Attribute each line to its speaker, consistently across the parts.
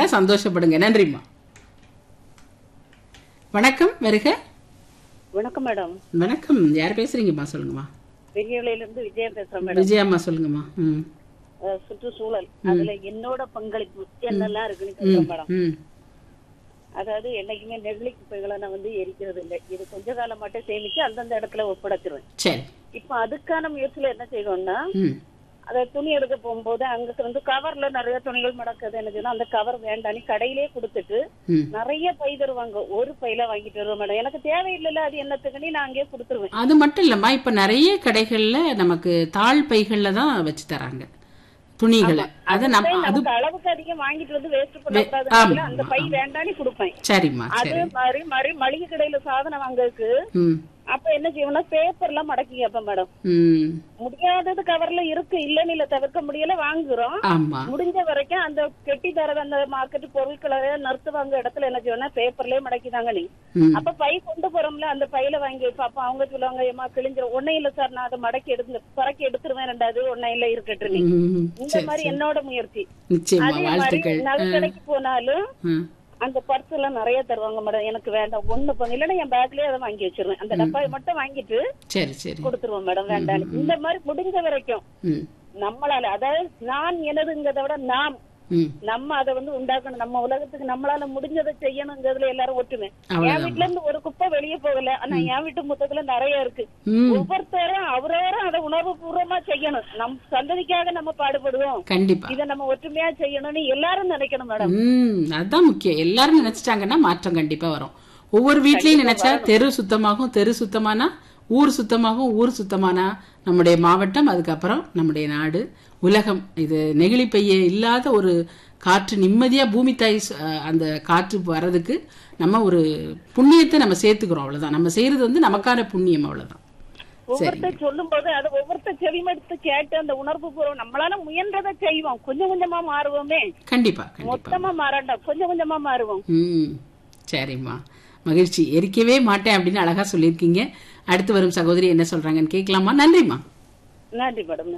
Speaker 1: சந்தோஷப்படுங்க நன்றிம்மா வணக்கம் வருக
Speaker 2: வணக்கம் மேடம்
Speaker 1: வணக்கம் யார் பேசுறீங்கம்மா சொல்லுங்கம்மா
Speaker 2: பெரியவளையில இருந்து விஜயம் பேசுறேன் மேடம்
Speaker 1: விஜயம்மா சொல்லுங்கம்மா ம்
Speaker 2: அஹ் சுற்றுச்சூழல் அதுல என்னோட பங்களிப்பு என்னெல்லாம் இருக்குன்னு கேட்கிறேன் மேடம்
Speaker 1: ம்
Speaker 2: அதாவது என்னைக்குமே நெகிழி குப்பைகளை நான் வந்து எரிக்கிறது இல்லை இது கொஞ்ச காலம் மட்டும் சேமிச்சு அந்தந்த இடத்துல ஒப்படைச்சிருவேன்
Speaker 1: சரி
Speaker 2: இப்ப அதுக்கான முயற்சியில என்ன செய்யணும்னா
Speaker 1: ம்
Speaker 2: அதை துணி எடுக்க போகும்போது அங்க வந்து கவர்ல நிறைய துணிகள் மடக்குது என்ன செய்யணும் அந்த கவர் வேண்டான்னு கடையிலே கொடுத்துட்டு
Speaker 1: ம்
Speaker 2: நிறைய பை தருவாங்க ஒரு பையில வாங்கிட்டு வருவேன் மேடம் எனக்கு தேவையில்லைல்ல அது என்னத்துக்குன்னு நான் அங்கேயே கொடுத்துருவேன்
Speaker 1: அது மட்டும் இல்லம்மா இப்ப நிறைய கடைகள்ல நமக்கு தாழ் பைகள்ல தான் வச்சு தராங்க துணிகளை அதை நம்ம அது
Speaker 2: நமக்கு அளவுக்கு அதிகம் வாங்கிட்டு வந்து வேஸ்ட்
Speaker 1: ஆமா,
Speaker 2: பண்ணக்கூடாது அந்த பை
Speaker 1: ஆமா.
Speaker 2: வேண்டான்னு கொடுப்பேன்
Speaker 1: சரிம்மா
Speaker 2: அது
Speaker 1: சரி
Speaker 2: மாதிரி மாதிரி மளிகை கடையில சாதனம் வாங்கறதுக்கு
Speaker 1: ம்
Speaker 2: அப்ப என்ன செய்யணும்னா பேப்பர் எல்லாம் மடக்கி கேப்பேன் மேடம்
Speaker 1: ம்
Speaker 2: முடியாதது கவர்ல இருக்கு இல்லன்னு இல்ல தவிர்க்க முடியல வாங்குறோம்
Speaker 1: ஆமா
Speaker 2: முடிஞ்ச வரைக்கும் அந்த கெட்டி தரது அந்த மார்க்கெட் பொருட்களை நிறுத்துவாங்க இடத்துல என்ன செய்யணும்னா பேப்பர்லயே மடக்கிதாங்க நீ
Speaker 1: ம்
Speaker 2: அப்ப பை கொண்டு போறோம்ல அந்த பையில வாங்கி வைப்போம் அப்ப அவங்க சொல்லுவாங்க ஏமா கிழிஞ்ச ஒன்னே இல்ல சார் நான் அதை மடக்கி எடுத்து பறக்கி எடுத்துருவேன் ரெண்டாவது ஒன்னே இல்ல இருக்கட்டும் நீ
Speaker 1: ம்,
Speaker 2: இந்த
Speaker 1: சரி
Speaker 2: மாதிரி
Speaker 1: சரி
Speaker 2: என்னோட முயற்சி
Speaker 1: நிச்சயமா
Speaker 2: அதே மாதிரி
Speaker 1: வாழ்த்துக்கள்
Speaker 2: நகைக்கடைக்கு போனாலும்
Speaker 1: ம்,
Speaker 2: அந்த பர்ஸ் எல்லாம் நிறைய தருவாங்க மேடம் எனக்கு வேண்டாம் ஒண்ணு பண்ண இல்லைன்னா என் பேக்லயே அதை வாங்கி வச்சிருவேன் அந்த டப்பாயை மட்டும் வாங்கிட்டு
Speaker 1: சரி சரி
Speaker 2: கொடுத்துருவோம் மேடம் வேண்டாம் இந்த மாதிரி முடிஞ்ச வரைக்கும்
Speaker 1: ம்
Speaker 2: நம்மளால அதாவது நான் எனதுங்கிறத விட நாம்
Speaker 1: ம்
Speaker 2: நம்ம அதை வந்து உண்டாக்கணும் நம்ம உலகத்துக்கு நம்மளால முடிஞ்சதை செய்யணுங்கிறதுல எல்லாரும் ஒற்றுமை என்
Speaker 1: அவ்வளவுதான்
Speaker 2: வீட்டுல இருந்து ஒரு குப்பை வெளியே போகல ஆனா என் வீட்டு மொத்தத்துல நிறைய இருக்கு
Speaker 1: ம்
Speaker 2: ஒவ்வொருத்தரும் அவரவரும் அதை உணர்வு பூர்வமா செய்யணும் நம் சந்ததிக்காக நம்ம பாடுபடுவோம்
Speaker 1: கண்டிப்பா
Speaker 2: இதை நம்ம ஒற்றுமையா செய்யணும்னு எல்லாரும் நினைக்கணும் மேடம்
Speaker 1: ம் அதான் முக்கியம் எல்லாரும் நினைச்சிட்டாங்கன்னா மாற்றம் கண்டிப்பா வரும் ஒவ்வொரு வீட்லயும் நினைச்சா தெரு சுத்தமாகும் தெரு சுத்தமானா ஊர் சுத்தமாகும் ஊர் சுத்தமானா நம்முடைய மாவட்டம் அதுக்கப்புறம் நம்முடைய நாடு உலகம் இது நெகிழி பைய இல்லாத ஒரு காற்று நிம்மதியா பூமி தாய் சு- அஹ் அந்த காற்று வர்றதுக்கு நம்ம ஒரு புண்ணியத்தை நம்ம சேர்த்துக்கிறோம் அவ்வளவுதான் நம்ம செய்யறது வந்து நமக்கான புண்ணியம் அவ்வளவுதான்
Speaker 2: ஒவ்வொருத்தர் சொல்லும் போது அது ஒவ்வொருத்தர் செவிமடுத்து கேட்டு அந்த உணர்வு பூர்வம் நம்மளால முயன்றதை செய்வோம் கொஞ்சம் கொஞ்சமா மாறுவோமே
Speaker 1: கண்டிப்பா கண்டிப்பா
Speaker 2: மொத்தமா மாறாண்டோம் கொஞ்சம் கொஞ்சமா மாறுவோம்
Speaker 1: ம் சரிம்மா மகிழ்ச்சி எரிக்கவே மாட்டேன் அப்படின்னு அழகா சொல்லியிருக்கீங்க அடுத்து வரும் சகோதரி என்ன சொல்றாங்கன்னு கேட்கலாமா நன்றிம்மா
Speaker 2: நன்றி மேடம்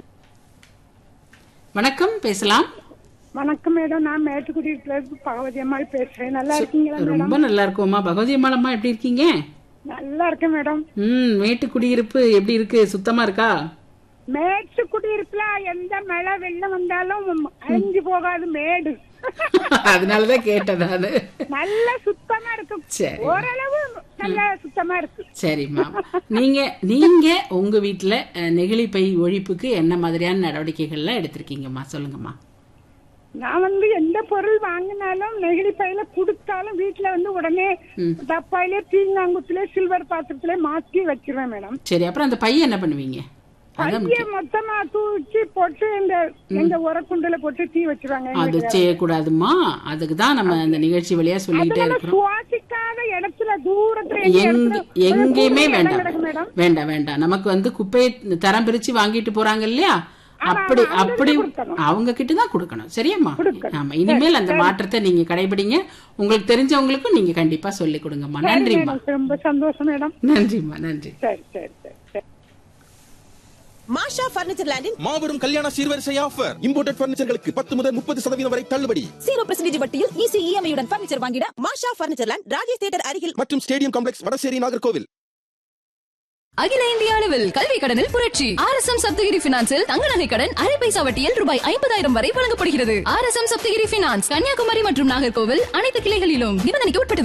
Speaker 1: வணக்கம் பேசலாம்
Speaker 3: வணக்கம் மேடம் நான் மேட்டுக்குடியில இருந்து பகவதி அம்மாள் பேசுறேன் நல்லா இருக்கீங்களா
Speaker 1: ரொம்ப நல்லா இருக்கோம்மா பகவதி அம்மாளம்மா எப்படி இருக்கீங்க
Speaker 3: நல்லா இருக்கேன் மேடம்
Speaker 1: ம் மேட்டு குடியிருப்பு எப்படி இருக்கு சுத்தமா இருக்கா
Speaker 3: மேட்டுக்குடியிருப்புல எந்த மழை வெள்ளம் வந்தாலும் அழிஞ்சு போகாது மேடு
Speaker 1: அதனாலதான் கேட்டேன் நானு
Speaker 3: நல்ல சுத்தமா இருக்கு
Speaker 1: சரி
Speaker 3: ஓரளவு நல்ல சுத்தமா இருக்கு
Speaker 1: சரிம்மா நீங்க நீங்க உங்க வீட்டுல அஹ், நெகிழி பை ஒழிப்புக்கு என்ன மாதிரியான நடவடிக்கைகள்லாம் எடுத்திருக்கீங்கம்மா சொல்லுங்கம்மா
Speaker 3: நான் வந்து எந்த பொருள் வாங்கினாலும் நெகிழி பையில குடுத்தாலும் வீட்டுல வந்து உடனே டப்பாயிலே பீங்காங்குத்துல சில்வர் பாத்திரத்திலே மாத்தி வச்சிருவேன் மேடம்
Speaker 1: சரி அப்புறம் அந்த பைய என்ன பண்ணுவீங்க அதான்
Speaker 3: பைய மொத்தமா தூக்கி போட்டு இந்த எங்க உரக்குண்டுல போட்டு தீ வச்சிருவாங்க
Speaker 1: அது செய்யக்கூடாதும்மா அதுக்கு தான் நம்ம அந்த நிகழ்ச்சி வழியா சொல்லிக்கிட்டே
Speaker 3: அதனால
Speaker 1: இருக்கிறோம்
Speaker 3: சுவாசிக்காத இடத்துல தூரத்துல எங்க
Speaker 1: எங்க
Speaker 3: இடத்துல
Speaker 1: எங்கேயுமே
Speaker 3: ஒரு
Speaker 1: வேண்டாம்
Speaker 3: இடம் கிடக்கு மேடம்
Speaker 1: வேண்டாம் வேண்டாம் நமக்கு வந்து குப்பையை தரம் பிரிச்சு வாங்கிட்டு போறாங்க இல்லையா அப்படி அப்படி அவங்க கிட்ட தான் கொடுக்கணும் சரியாம்மா ஆமா இனிமேல் அந்த மாற்றத்தை நீங்க கடைபிடிங்க உங்களுக்கு தெரிஞ்சவங்களுக்கும் நீங்க கண்டிப்பா சொல்லி கொடுங்கம்மா நன்றிம்மா
Speaker 3: மேடம் ரொம்ப சந்தோஷம் மேடம்
Speaker 1: நன்றிம்மா நன்றி
Speaker 3: சரி சரி சரி சரி
Speaker 4: மாஷா பர்னிச்சர் லேண்டின்
Speaker 5: மாபெரும் கல்யாண சீர்வரிசை ஆஃபர் இம்போர்ட்டட் பர்னிச்சர்களுக்கு பத்து முதல் முப்பது சதவீதம் வரை தள்ளுபடி
Speaker 4: ஜீரோ பெர்சன்டேஜ் வட்டியில் ஈஸி இஎம்ஐயுடன் பர்னிச்சர் வாங்கிட Masha furniture land Rajesh theatre அருகில்
Speaker 5: மற்றும் ஸ்டேடியம் காம்ப்ளெக்ஸ் வடசேரி நாகர்கோவில்
Speaker 6: அகில இந்திய அளவில் கல்வி கடனில் புரட்சி ஆர் எஸ் எம் சப்தகிரி பினான்சில் தங்க நகை கடன் அரை பைசா வட்டியில் ரூபாய் ஐம்பதாயிரம் வரை வழங்கப்படுகிறது R S M Saptagiri finance Kanyakumari மற்றும் நாகர்கோவில் அனைத்து கிளைகளிலும் நிபந்தனைக்கு உட்பட்டது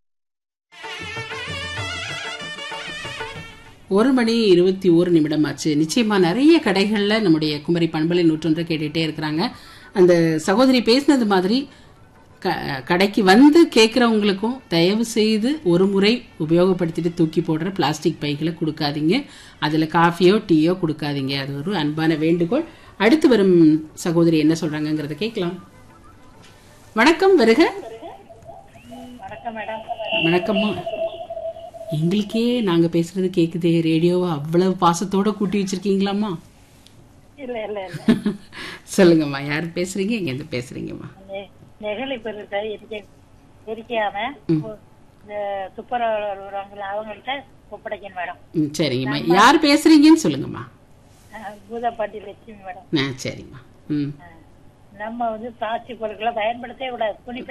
Speaker 1: ஒரு மணி இருபத்தி ஒரு நிமிடம் ஆச்சு நிச்சயமா நிறைய கடைகள்ல நம்முடைய குமரி பண்பலை நூற்றொன்றை கேட்டுட்டே இருக்கிறாங்க அந்த சகோதரி பேசினது மாதிரி க கடைக்கு வந்து கேட்குறவங்களுக்கும் தயவு செய்து ஒரு முறை உபயோகப்படுத்திட்டு தூக்கி போடுற பிளாஸ்டிக் பைகளை கொடுக்காதீங்க அதில் காஃபியோ டீயோ கொடுக்காதீங்க அது ஒரு அன்பான வேண்டுகோள் அடுத்து வரும் சகோதரி என்ன சொல்றாங்கங்கிறத கேட்கலாம் வணக்கம் வருக
Speaker 2: வணக்கம் மேடம்
Speaker 1: வணக்கம்மா எங்களுக்கே நாங்க பேசுறது கேக்குதே ரேடியோவை அவ்வளவு பாசத்தோட கூட்டி வச்சிருக்கீங்களாம்மா
Speaker 2: இல்ல இல்ல இல்ல
Speaker 1: சொல்லுங்கம்மா யார் பேசுறீங்க எங்க இருந்து பேசுறீங்கம்மா
Speaker 2: நெ- நெகிழி பொருட்களை எரிக்க எரிக்காம இந்த துப்புரவு வருவாங்கல்ல அவங்கள்ட்ட ஒப்படைக்கணும் மேடம்
Speaker 1: ம், சரிங்கம்மா யார் பேசுறீங்கன்னு சொல்லுங்கம்மா
Speaker 2: அஹ் பூதப்பாண்டி லட்சுமி மேடம்
Speaker 1: ஆ சரிம்மா ம்
Speaker 2: நம்ம வந்து பிளாஸ்டிக் பொருட்களை பயன்படுத்தவே கூடாது துணி